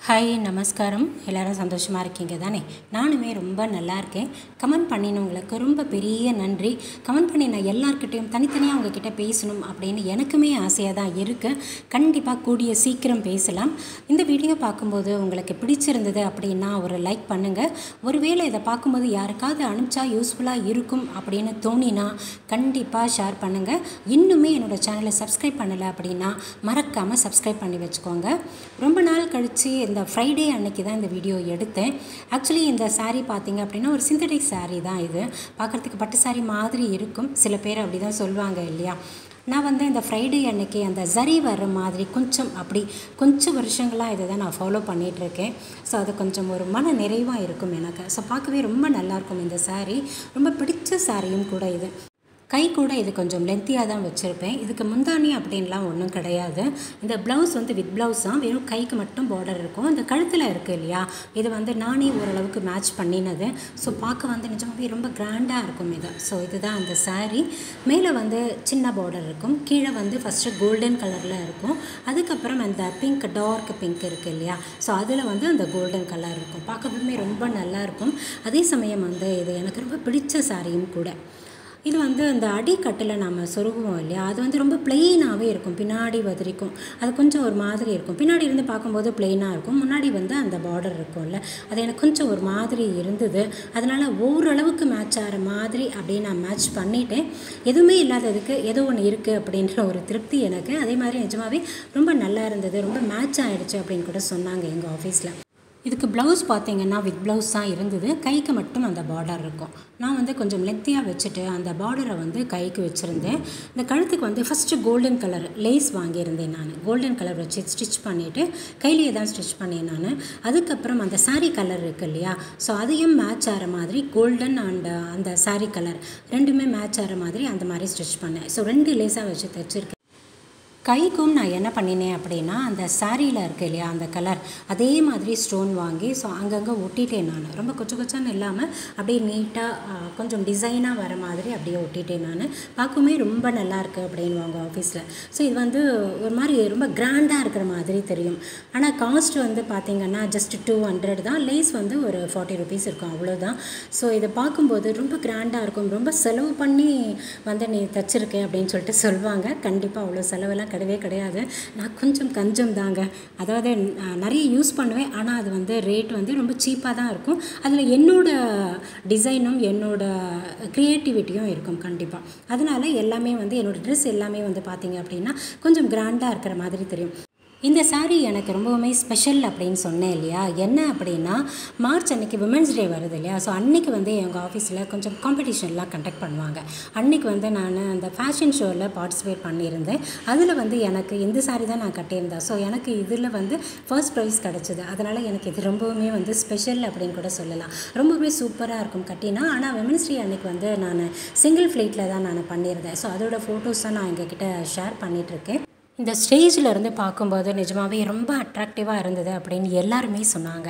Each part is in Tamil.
ஹாய் நமஸ்காரம் எல்லாரும் சந்தோஷமாக இருக்கீங்க தானே நானுமே ரொம்ப நல்லா இருக்கேன் கமெண்ட் பண்ணினவங்களுக்கு ரொம்ப பெரிய நன்றி கமெண்ட் பண்ணின எல்லார்கிட்டையும் தனித்தனியாக உங்ககிட்ட பேசணும் அப்படின்னு எனக்குமே ஆசையாக தான் இருக்குது கண்டிப்பாக கூடிய சீக்கிரம் பேசலாம் இந்த வீடியோ பார்க்கும்போது உங்களுக்கு பிடிச்சிருந்தது அப்படின்னா ஒரு லைக் பண்ணுங்கள் ஒருவேளை இதை பார்க்கும்போது யாருக்காவது அனுப்பிச்சா யூஸ்ஃபுல்லாக இருக்கும் அப்படின்னு தோணினா கண்டிப்பாக ஷேர் பண்ணுங்கள் இன்னுமே என்னோடய சேனலை சப்ஸ்கிரைப் பண்ணலை அப்படின்னா மறக்காமல் சப்ஸ்கிரைப் பண்ணி வச்சுக்கோங்க ரொம்ப நாள் கழித்து இந்த ஃப்ரைடே அன்னைக்கு தான் இந்த வீடியோ எடுத்தேன் ஆக்சுவலி இந்த saree பார்த்தீங்க அப்படின்னா ஒரு சிந்தட்டிக் saree தான் இது பார்க்குறதுக்கு பட்டு saree மாதிரி இருக்கும் சில பேர் அப்படி தான் சொல்லுவாங்க இல்லையா நான் வந்து இந்த ஃப்ரைடே அன்னைக்கு அந்த ஜரி வர்ற மாதிரி கொஞ்சம் அப்படி கொஞ்சம் வருஷங்களாக இதை தான் நான் ஃபாலோ பண்ணிகிட்ருக்கேன் ஸோ அது கொஞ்சம் ஒரு மன நிறைவாக இருக்கும் எனக்கு ஸோ பார்க்கவே ரொம்ப நல்லாயிருக்கும் இந்த saree ரொம்ப பிடிச்ச சாரியும் கூட இது கை கூட இது கொஞ்சம் லென்த்தியாக தான் வச்சுருப்பேன் இதுக்கு முந்தானி அப்படின்லாம் ஒன்றும் கிடையாது இந்த ப்ளவுஸ் வந்து வித் ப்ளவுஸ் தான் வெறும் கைக்கு மட்டும் பார்டர் இருக்கும் இந்த கழுத்தில் இருக்குது இல்லையா இது வந்து நானே ஓரளவுக்கு மேட்ச் பண்ணினது ஸோ பார்க்க வந்து நிஜமாகவே ரொம்ப கிராண்டாக இருக்கும் இது ஸோ இதுதான் அந்த saree மேலே வந்து சின்ன பார்டர் இருக்கும் கீழே வந்து ஃபஸ்ட்டு கோல்டன் கலரில் இருக்கும் அதுக்கப்புறம் அந்த பிங்க் டார்க் பிங்க் இருக்குது இல்லையா ஸோ அதில் வந்து அந்த கோல்டன் கலர் இருக்கும் பார்க்கவே ரொம்ப நல்லா இருக்கும் அதே சமயம் வந்து இது எனக்கு ரொம்ப பிடிச்ச சாரியும் கூட இது வந்து அந்த அடிக்கட்டில் நம்ம சொருகுவோம் இல்லையா அது வந்து ரொம்ப பிளெயினாகவே இருக்கும் பின்னாடி வதிரிக்கும் அது கொஞ்சம் ஒரு மாதிரி இருக்கும் பின்னாடி இருந்து பார்க்கும்போது பிளெயினாக இருக்கும் முன்னாடி வந்து அந்த பார்டர் இருக்கும்ல அது எனக்கு கொஞ்சம் ஒரு மாதிரி இருந்தது அதனால் ஓரளவுக்கு மேட்ச் ஆகிற மாதிரி அப்படியே நான் மேட்ச் பண்ணிட்டேன் எதுவுமே இல்லாததுக்கு ஏதோ ஒன்று இருக்குது அப்படின்ற ஒரு திருப்தி எனக்கு அதே மாதிரி நிஜமாகவே ரொம்ப நல்லா இருந்தது ரொம்ப மேட்ச் ஆகிடுச்சு அப்படின்னு கூட சொன்னாங்க எங்கள் ஆஃபீஸில் இதுக்கு ப்ளவுஸ் பார்த்தீங்கன்னா வித் ப்ளவுஸ் தான் இருந்தது கைக்கு மட்டும் அந்த பார்டர் இருக்கும் நான் வந்து கொஞ்சம் லெத்தியாக வச்சுட்டு அந்த பார்டரை வந்து கைக்கு வச்சுருந்தேன் இந்த கழுத்துக்கு வந்து ஃபஸ்ட்டு கோல்டன் கலர் லேஸ் வாங்கியிருந்தேன் நான் கோல்டன் கலர் வச்சு ஸ்டிச் பண்ணிவிட்டு கையிலேயே தான் ஸ்டிச் பண்ணேன் நான் அதுக்கப்புறம் அந்த saree கலர் இருக்குது இல்லையா ஸோ அதையும் மேட்ச் ஆகிற மாதிரி கோல்டன் அண்ட் அந்த saree கலர் ரெண்டுமே மேட்ச் ஆகிற மாதிரி அந்த மாதிரி ஸ்டிச் பண்ணேன் ஸோ ரெண்டு லேஸாக வச்சு தைச்சிருக்கேன் கைக்கும் நான் என்ன பண்ணினேன் அப்படின்னா அந்த சாரியில் இருக்கு இல்லையா அந்த கலர் அதே மாதிரி ஸ்டோன் வாங்கி ஸோ அங்கங்கே ஒட்டிட்டேன் நான் ரொம்ப கொச்சு கொச்சன்னு இல்லாமல் அப்படியே நீட்டாக கொஞ்சம் டிசைனாக வர மாதிரி அப்படியே ஒட்டிட்டேன் நான் பார்க்கவுமே ரொம்ப நல்லா இருக்கு அப்படின்வாங்க ஆஃபீஸில் ஸோ இது வந்து ஒரு மாதிரி ரொம்ப கிராண்டாக இருக்கிற மாதிரி தெரியும் ஆனால் காஸ்ட் வந்து பார்த்திங்கன்னா ஜஸ்ட் டூ ஹண்ட்ரட் தான் லேஸ் வந்து ஒரு ஃபார்ட்டி ருபீஸ் இருக்கும் அவ்வளோதான் ஸோ இதை பார்க்கும்போது ரொம்ப கிராண்டாக இருக்கும் ரொம்ப செலவு பண்ணி வந்து நீ தச்சிருக்கேன் அப்படின்னு சொல்லிட்டு சொல்லுவாங்க கண்டிப்பாக அவ்வளோ செலவெல்லாம் கிடையவே கிடையாது நான் கொஞ்சம் கஞ்சம் தாங்க அதாவது நான் நிறைய யூஸ் பண்ணுவேன் ஆனால் அது வந்து ரேட் வந்து ரொம்ப சீப்பாக தான் இருக்கும் அதில் என்னோட டிசைனும் என்னோட க்ரியேட்டிவிட்டியும் இருக்கும் கண்டிப்பாக அதனால் எல்லாமே வந்து என்னோடய ட்ரெஸ் எல்லாமே வந்து பார்த்திங்க அப்படின்னா கொஞ்சம் கிராண்டாக இருக்கிற மாதிரி தெரியும் இந்த saree எனக்கு ரொம்பவுமே ஸ்பெஷல் அப்படின்னு சொன்னேன் இல்லையா என்ன அப்படின்னா மார்ச் அன்னைக்கு விமன்ஸ் டே வருது இல்லையா ஸோ அன்னைக்கு வந்து எங்கள் ஆஃபீஸில் கொஞ்சம் காம்படிஷன்லாம் கண்டக்ட் பண்ணுவாங்க அன்னைக்கு வந்து நான் அந்த ஃபேஷன் ஷோவில் பார்ட்டிசிபேட் பண்ணியிருந்தேன் அதில் வந்து எனக்கு இந்த saree தான் நான் கட்டியிருந்தேன் ஸோ எனக்கு இதில் வந்து ஃபர்ஸ்ட் ப்ரைஸ் கிடச்சிது அதனால் எனக்கு இது ரொம்பவுமே வந்து ஸ்பெஷல் அப்படின்னு கூட சொல்லலாம் ரொம்பவுமே சூப்பராக இருக்கும் கட்டினா ஆனால் விமன்ஸ் டே அன்னைக்கு வந்து நான் சிங்கிள் ஃப்ளைட்டில் தான் நான் பண்ணியிருந்தேன் ஸோ அதோட ஃபோட்டோஸ் தான் நான் எங்ககிட்ட ஷேர் பண்ணிகிட்ருக்கேன் இந்த ஸ்டேஜில் இருந்து பார்க்கும்போது நிஜமாகவே ரொம்ப அட்ராக்டிவாக இருந்தது அப்படின்னு எல்லாருமே சொன்னாங்க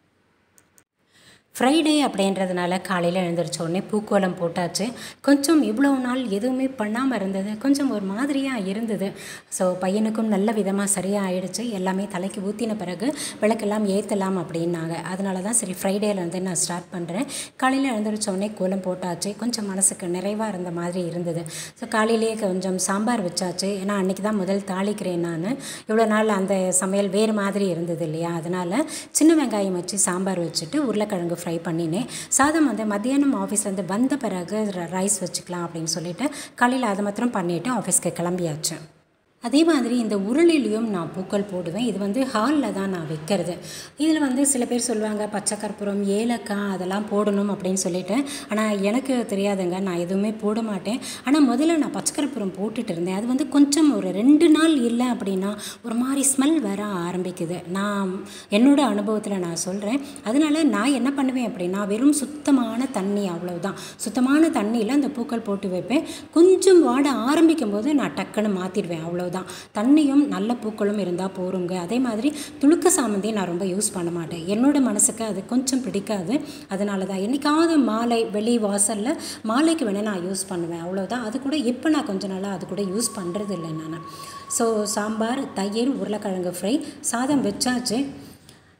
ஃப்ரைடே அப்படின்றதுனால காலையில் எழுந்திரிச்ச உடனே பூக்கோலம் போட்டாச்சு கொஞ்சம் இவ்வளோ நாள் எதுவுமே பண்ணாமல் இருந்தது கொஞ்சம் ஒரு மாதிரியாக இருந்தது ஸோ பையனுக்கும் நல்ல விதமாக சரியாக ஆயிடுச்சு எல்லாமே தலைக்கு ஊற்றின பிறகு விளக்கெல்லாம் ஏற்றலாம் அப்படின்னாங்க அதனால தான் சரி ஃப்ரைடேலேருந்து நான் ஸ்டார்ட் பண்ணுறேன் காலையில் எழுந்திரிச்ச உடனே கோலம் போட்டாச்சு கொஞ்சம் மனசுக்கு நிறைவாக இருந்த மாதிரி இருந்தது ஸோ காலையிலேயே கொஞ்சம் சாம்பார் வச்சாச்சு ஏன்னா அன்றைக்கி தான் முதல் தாளிக்கிறேன் நான் இவ்வளோ நாள் அந்த சமையல் வேறு மாதிரி இருந்தது இல்லையா அதனால் சின்ன வெங்காயம் வச்சு சாம்பார் வச்சுட்டு உருளைக்கிழங்கு ஃப்ரை பண்ணினேன் சாதம் வந்து மத்தியானம் ஆஃபீஸ்லேருந்து வந்த பிறகு ரைஸ் வச்சுக்கலாம் அப்படின்னு சொல்லிட்டு காலையில் அதை மாத்திரம் பண்ணிவிட்டு ஆஃபீஸ்க்கு கிளம்பியாச்சு அதே மாதிரி இந்த உருளிலையும் நான் பூக்கள் போடுவேன் இது வந்து ஹாலில் தான் நான் வைக்கிறது இதில் வந்து சில பேர் சொல்லுவாங்க பச்சை கற்பூரம் ஏலக்காய் அதெல்லாம் போடணும் அப்படின்னு சொல்லிட்டு ஆனால் எனக்கு தெரியாதுங்க நான் எதுவுமே போட மாட்டேன் ஆனால் முதல்ல நான் பச்சை கற்பூரம் போட்டுட்டு இருந்தேன் அது வந்து கொஞ்சம் ஒரு ரெண்டு நாள் இல்லை அப்படின்னா ஒரு மாதிரி ஸ்மெல் வர ஆரம்பிக்குது நான் என்னோட அனுபவத்தில் நான் சொல்கிறேன் அதனால நான் என்ன பண்ணுவேன் அப்படின்னா வெறும் சுத்தமான தண்ணி அவ்வளவுதான் சுத்தமான தண்ணியில் அந்த பூக்கள் போட்டு வைப்பேன் கொஞ்சம் வாட ஆரம்பிக்கும் போது நான் டக்குன்னு மாற்றிடுவேன் அவ்வளோதான் தான் தண்ணியும் நல்ல பூக்களும் இருந்தால் போருங்க அதே மாதிரி துளுக்க சாமந்தி நான் ரொம்ப யூஸ் பண்ண மாட்டேன் என்னோட மனசுக்கு அது கொஞ்சம் பிடிக்காது அதனால தான் என்றைக்காவது மாலை வெளி வாசலில் மாலைக்கு வேணால் நான் யூஸ் பண்ணுவேன் அவ்வளோதான் அது கூட இப்போ நான் கொஞ்ச நாளாக அது கூட யூஸ் பண்ணுறது இல்லை நான் ஸோ சாம்பார் தயிர் உருளைக்கிழங்கு ஃப்ரை சாதம் வச்சாச்சு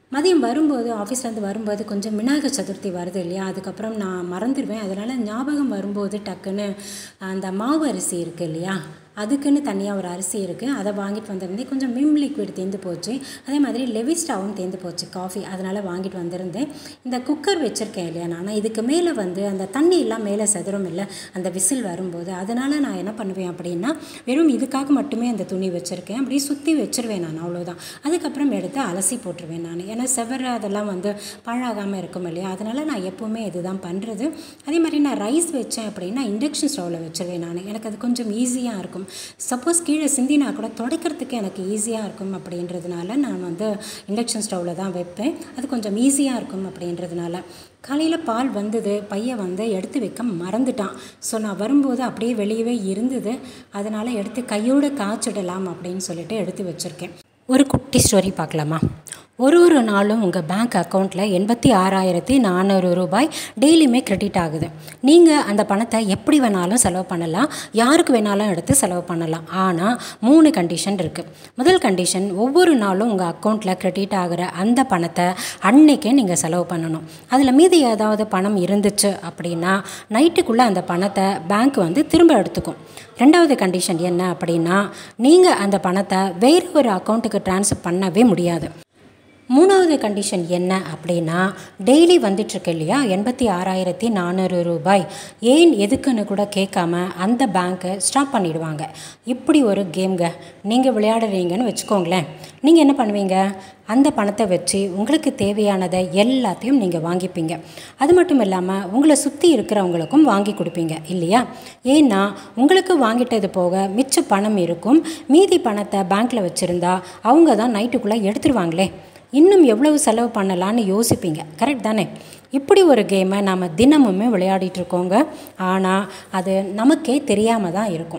மதியம் வரும்போது ஆஃபீஸ்லேருந்து வரும்போது கொஞ்சம் விநாயகர் சதுர்த்தி வருது இல்லையா அதுக்கப்புறம் நான் மறந்துடுவேன் அதனால் ஞாபகம் வரும்போது டக்குன்னு அந்த மாவு அரிசி இருக்குது இல்லையா அதுக்குன்னு தனியாக ஒரு அரிசி இருக்குது அதை வாங்கிட்டு வந்திருந்தேன் கொஞ்சம் மிம் லிக்விட் தேர்ந்து போச்சு அதே மாதிரி லெவிஸ்டாவும் தேர்ந்து போச்சு காஃபி அதனால் வாங்கிட்டு வந்திருந்தேன் இந்த குக்கர் வச்சுருக்கேன் இல்லையா நான் இதுக்கு மேலே வந்து அந்த தண்ணி எல்லாம் மேலே செதறும் இல்லை அந்த விசில் வரும்போது அதனால் நான் என்ன பண்ணுவேன் அப்படின்னா வெறும் இதுக்காக மட்டுமே அந்த துணி வச்சுருக்கேன் அப்படியே சுற்றி வச்சுருவேன் நான் அவ்வளோதான் அதுக்கப்புறம் எடுத்து அலசி போட்டுருவேன் நான் ஏன்னா செவர அதெல்லாம் வந்து பாழாகாமல் இருக்கும் இல்லையா அதனால் நான் எப்போவுமே இதுதான் பண்ணுறது அதே மாதிரி நான் ரைஸ் வச்சேன் அப்படின்னா இண்டக்ஷன் ஸ்டவ்வில் வச்சுருவேன் நான் எனக்கு அது கொஞ்சம் ஈஸியாக இருக்கும் சப்போஸ் கீழே சிந்தினா கூட துடைக்கிறதுக்கு எனக்கு ஈஸியாக இருக்கும் அப்படின்றதுனால நான் வந்து இண்டக்ஷன் ஸ்டவ்வில் தான் வைப்பேன் அது கொஞ்சம் ஈஸியாக இருக்கும் அப்படின்றதுனால காலையில் பால் வந்தது பையன் வந்து எடுத்து வைக்க மறந்துட்டான் ஸோ நான் வரும்போது அப்படியே வெளியவே இருந்தது அதனால் எடுத்து கையோடு காய்ச்சிடலாம் அப்படின்னு சொல்லிட்டு எடுத்து வச்சுருக்கேன் ஒரு குட்டி ஸ்டோரி பார்க்கலாமா ஒரு ஒரு நாளும் உங்கள் பேங்க் அக்கௌண்ட்டில் எண்பத்தி ஆறாயிரத்தி நானூறு ரூபாய் டெய்லியுமே கிரெடிட் ஆகுது நீங்கள் அந்த பணத்தை எப்படி வேணாலும் செலவு பண்ணலாம் யாருக்கு வேணாலும் எடுத்து செலவு பண்ணலாம் ஆனால் மூணு கண்டிஷன் இருக்குது முதல் கண்டிஷன் ஒவ்வொரு நாளும் உங்கள் அக்கௌண்ட்டில் கிரெடிட் ஆகிற அந்த பணத்தை அன்னைக்கே நீங்கள் செலவு பண்ணணும் அதில் மீதி ஏதாவது பணம் இருந்துச்சு அப்படின்னா நைட்டுக்குள்ளே அந்த பணத்தை பேங்க் வந்து திரும்ப எடுத்துக்கும் ரெண்டாவது கண்டிஷன் என்ன அப்படின்னா நீங்கள் அந்த பணத்தை வேறு ஒரு அக்கௌண்ட்டுக்கு ட்ரான்ஸ்ஃபர் பண்ணவே முடியாது மூணாவது கண்டிஷன் என்ன அப்படின்னா டெய்லி வந்துட்டுருக்கு இல்லையா எண்பத்தி ஆறாயிரத்தி நானூறு ரூபாய் ஏன் எதுக்குன்னு கூட கேட்காம அந்த பேங்க்கை ஸ்டாப் பண்ணிடுவாங்க இப்படி ஒரு கேம்ங்க நீங்கள் விளையாடுறீங்கன்னு வச்சுக்கோங்களேன் நீங்கள் என்ன பண்ணுவீங்க அந்த பணத்தை வச்சு உங்களுக்கு தேவையானதை எல்லாத்தையும் நீங்கள் வாங்கிப்பீங்க அது மட்டும் இல்லாமல் உங்களை சுற்றி இருக்கிறவங்களுக்கும் வாங்கி கொடுப்பீங்க இல்லையா ஏன்னா உங்களுக்கு வாங்கிட்டது போக மிச்ச பணம் இருக்கும் மீதி பணத்தை பேங்க்கில் வச்சுருந்தா அவங்க தான் நைட்டுக்குள்ளே எடுத்துருவாங்களே இன்னும் எவ்வளவு செலவு பண்ணலான்னு யோசிப்பீங்க கரெக்ட் தானே இப்படி ஒரு கேமை நாம் தினமுமே விளையாடிட்டு இருக்கோங்க ஆனால் அது நமக்கே தெரியாமல் தான் இருக்கும்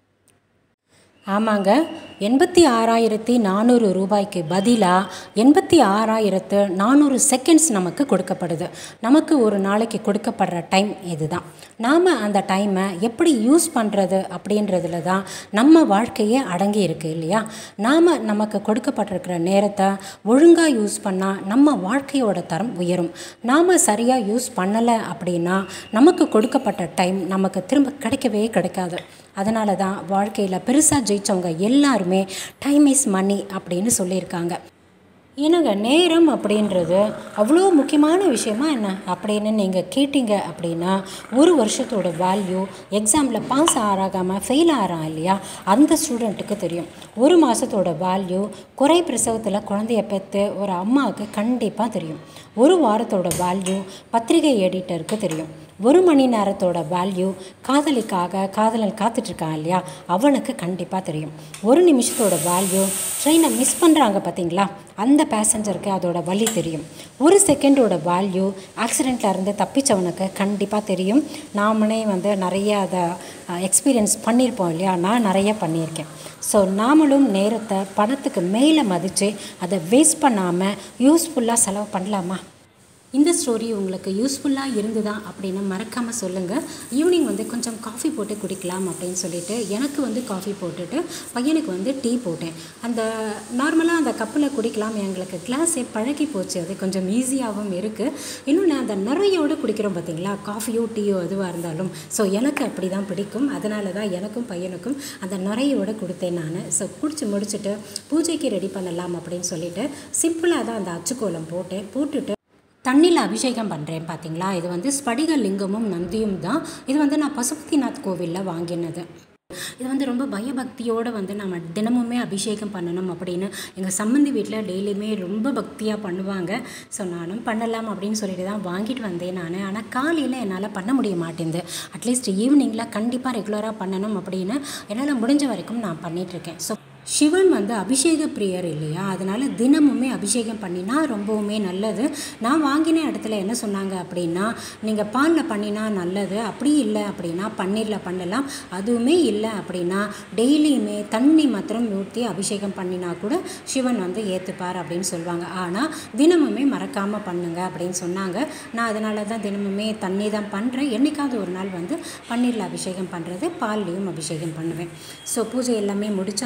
ஆமாங்க எண்பத்தி ஆறாயிரத்தி நானூறு ரூபாய்க்கு பதிலாக எண்பத்தி ஆறாயிரத்து நானூறு செகண்ட்ஸ் நமக்கு கொடுக்கப்படுது நமக்கு ஒரு நாளைக்கு கொடுக்கப்படுற டைம் இதுதான் நாம் அந்த டைமை எப்படி யூஸ் பண்ணுறது அப்படின்றதுல தான் நம்ம வாழ்க்கையே அடங்கி இருக்கு இல்லையா நாம் நமக்கு கொடுக்கப்பட்டிருக்கிற நேரத்தை ஒழுங்காக யூஸ் பண்ணால் நம்ம வாழ்க்கையோட தரம் உயரும் நாம் சரியாக யூஸ் பண்ணலை அப்படின்னா நமக்கு கொடுக்கப்பட்ட டைம் நமக்கு திரும்ப கிடைக்கவே கிடைக்காது அதனால தான் வாழ்க்கையில் பெருசாக ஜெயித்தவங்க எல்லாருமே டைம் இஸ் மணி அப்படின்னு சொல்லியிருக்காங்க ஏன்னாங்க நேரம் அப்படின்றது அவ்வளோ முக்கியமான விஷயமா என்ன அப்படின்னு நீங்கள் கேட்டீங்க அப்படின்னா ஒரு வருஷத்தோட வேல்யூ எக்ஸாமில் பாஸ் ஆகாமல் ஃபெயில் ஆகிறான் இல்லையா அந்த ஸ்டூடெண்ட்டுக்கு தெரியும் ஒரு மாதத்தோட வேல்யூ குறை பிரசவத்தில் குழந்தைய பெற்று ஒரு அம்மாவுக்கு கண்டிப்பாக தெரியும் ஒரு வாரத்தோட வேல்யூ பத்திரிகை எடிட்டருக்கு தெரியும் ஒரு மணி நேரத்தோட வேல்யூ காதலிக்காக காதலன் காத்துட்ருக்கான் இல்லையா அவனுக்கு கண்டிப்பாக தெரியும் ஒரு நிமிஷத்தோட வேல்யூ ட்ரெயினை மிஸ் பண்ணுறாங்க பார்த்தீங்களா அந்த பேசஞ்சருக்கு அதோட வழி தெரியும் ஒரு செகண்டோட வேல்யூ ஆக்சிடெண்ட்டில் இருந்து தப்பிச்சவனுக்கு கண்டிப்பாக தெரியும் நாமளே வந்து நிறைய அதை எக்ஸ்பீரியன்ஸ் பண்ணியிருப்போம் இல்லையா நான் நிறைய பண்ணியிருக்கேன் ஸோ நாமளும் நேரத்தை பணத்துக்கு மேலே மதித்து அதை வேஸ்ட் பண்ணாமல் யூஸ்ஃபுல்லாக செலவு பண்ணலாமா இந்த ஸ்டோரி உங்களுக்கு யூஸ்ஃபுல்லாக இருந்ததா அப்படின்னு மறக்காமல் சொல்லுங்கள் ஈவினிங் வந்து கொஞ்சம் காஃபி போட்டு குடிக்கலாம் அப்படின்னு சொல்லிட்டு எனக்கு வந்து காஃபி போட்டுட்டு பையனுக்கு வந்து டீ போட்டேன் அந்த நார்மலாக அந்த கப்பில் குடிக்கலாம் எங்களுக்கு கிளாஸே பழகி போச்சு அது கொஞ்சம் ஈஸியாகவும் இருக்குது இன்னொன்று அந்த நிறையோடு குடிக்கிறோம் பார்த்தீங்களா காஃபியோ டீயோ எதுவாக இருந்தாலும் ஸோ எனக்கு அப்படி தான் பிடிக்கும் அதனால தான் எனக்கும் பையனுக்கும் அந்த நுரையோடு கொடுத்தேன் நான் ஸோ குடிச்சு முடிச்சுட்டு பூஜைக்கு ரெடி பண்ணலாம் அப்படின்னு சொல்லிட்டு சிம்பிளாக தான் அந்த அச்சுக்கோலம் போட்டேன் போட்டுட்டு தண்ணியில் அபிஷேகம் பண்ணுறேன் பார்த்தீங்களா இது வந்து ஸ்படிக லிங்கமும் நந்தியும் தான் இது வந்து நான் பசுபதிநாத் கோவிலில் வாங்கினது இது வந்து ரொம்ப பயபக்தியோடு வந்து நம்ம தினமுமே அபிஷேகம் பண்ணணும் அப்படின்னு எங்கள் சம்மந்தி வீட்டில் டெய்லியுமே ரொம்ப பக்தியாக பண்ணுவாங்க ஸோ நானும் பண்ணலாம் அப்படின்னு சொல்லிட்டு தான் வாங்கிட்டு வந்தேன் நான் ஆனால் காலையில் என்னால் பண்ண முடிய மாட்டேங்குது அட்லீஸ்ட் ஈவினிங்கில் கண்டிப்பாக ரெகுலராக பண்ணணும் அப்படின்னு என்னால் முடிஞ்ச வரைக்கும் நான் பண்ணிகிட்ருக்கேன் ஸோ சிவன் வந்து அபிஷேக பிரியர் இல்லையா அதனால் தினமுமே அபிஷேகம் பண்ணினா ரொம்பவுமே நல்லது நான் வாங்கின இடத்துல என்ன சொன்னாங்க அப்படின்னா நீங்கள் பாலில் பண்ணினா நல்லது அப்படி இல்லை அப்படின்னா பன்னீரில் பண்ணலாம் அதுவுமே இல்லை அப்படின்னா டெய்லியுமே தண்ணி மாத்திரம் ஊற்றி அபிஷேகம் பண்ணினா கூட சிவன் வந்து ஏற்றுப்பார் அப்படின்னு சொல்லுவாங்க ஆனால் தினமுமே மறக்காமல் பண்ணுங்க அப்படின்னு சொன்னாங்க நான் அதனால தான் தினமுமே தண்ணி தான் பண்ணுறேன் என்றைக்காவது ஒரு நாள் வந்து பன்னீரில் அபிஷேகம் பண்ணுறது பால்லையும் அபிஷேகம் பண்ணுவேன் ஸோ பூஜை எல்லாமே முடிச்சாச்சு அதே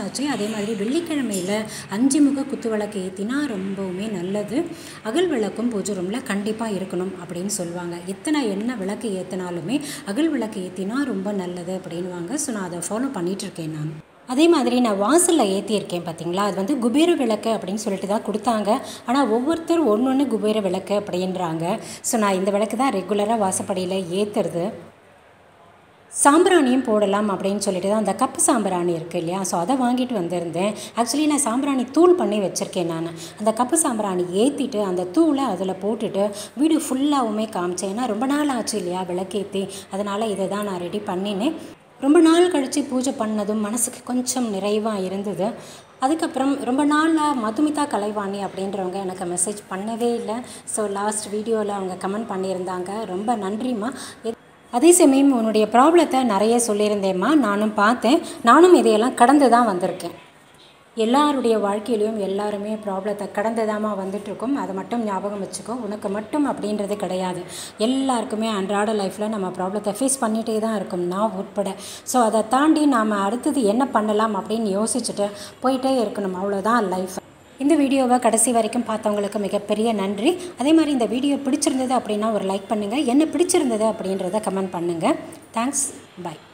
மாதிரி வெள்ளிக்கிழமையில் அஞ்சு முக குத்து விளக்கு ஏற்றினா ரொம்பவுமே நல்லது அகல் விளக்கும் பூஜை ரூமில் கண்டிப்பாக இருக்கணும் அப்படின்னு சொல்லுவாங்க எத்தனை என்ன விளக்கு ஏற்றினாலுமே அகல் விளக்கு ஏற்றினா ரொம்ப நல்லது அப்படின்வாங்க ஸோ நான் அதை ஃபாலோ பண்ணிகிட்ருக்கேன் நான் அதே மாதிரி நான் வாசலில் ஏற்றியிருக்கேன் பார்த்தீங்களா அது வந்து குபேர விளக்கு அப்படின்னு சொல்லிட்டு தான் கொடுத்தாங்க ஆனால் ஒவ்வொருத்தர் ஒன்று ஒன்று குபேர விளக்கு அப்படின்றாங்க ஸோ நான் இந்த விளக்கு தான் ரெகுலராக வாசப்படியில் ஏற்றுறது சாம்பிராணியும் போடலாம் அப்படின்னு சொல்லிட்டு தான் அந்த கப்பு சாம்பிராணி இருக்குது இல்லையா ஸோ அதை வாங்கிட்டு வந்திருந்தேன் ஆக்சுவலி நான் சாம்பிராணி தூள் பண்ணி வச்சுருக்கேன் நான் அந்த கப்பு சாம்பிராணி ஏற்றிட்டு அந்த தூளை அதில் போட்டுட்டு வீடு ஃபுல்லாகவுமே காமிச்சேன் ஏன்னா ரொம்ப நாள் ஆச்சு இல்லையா விளக்கேற்றி அதனால் இதை தான் நான் ரெடி பண்ணினேன் ரொம்ப நாள் கழித்து பூஜை பண்ணதும் மனசுக்கு கொஞ்சம் நிறைவாக இருந்தது அதுக்கப்புறம் ரொம்ப நாளாக மதுமிதா கலைவாணி அப்படின்றவங்க எனக்கு மெசேஜ் பண்ணவே இல்லை ஸோ லாஸ்ட் வீடியோவில் அவங்க கமெண்ட் பண்ணியிருந்தாங்க ரொம்ப நன்றிம்மா அதே சமயம் உன்னுடைய ப்ராப்ளத்தை நிறைய சொல்லியிருந்தேம்மா நானும் பார்த்தேன் நானும் இதையெல்லாம் கடந்து தான் வந்திருக்கேன் எல்லாருடைய வாழ்க்கையிலையும் எல்லாருமே ப்ராப்ளத்தை கடந்து தாம்மா வந்துட்டுருக்கோம் அதை மட்டும் ஞாபகம் வச்சுக்கோ உனக்கு மட்டும் அப்படின்றது கிடையாது எல்லாருக்குமே அன்றாட லைஃப்பில் நம்ம ப்ராப்ளத்தை ஃபேஸ் பண்ணிகிட்டே தான் இருக்கும் நான் உட்பட ஸோ அதை தாண்டி நாம் அடுத்தது என்ன பண்ணலாம் அப்படின்னு யோசிச்சுட்டு போயிட்டே இருக்கணும் அவ்வளோதான் லைஃப் இந்த வீடியோவை கடைசி வரைக்கும் பார்த்தவங்களுக்கு மிகப்பெரிய நன்றி அதே மாதிரி இந்த வீடியோ பிடிச்சிருந்தது அப்படின்னா ஒரு லைக் பண்ணுங்கள் என்ன பிடிச்சிருந்தது அப்படின்றத கமெண்ட் பண்ணுங்கள் தேங்க்ஸ் பை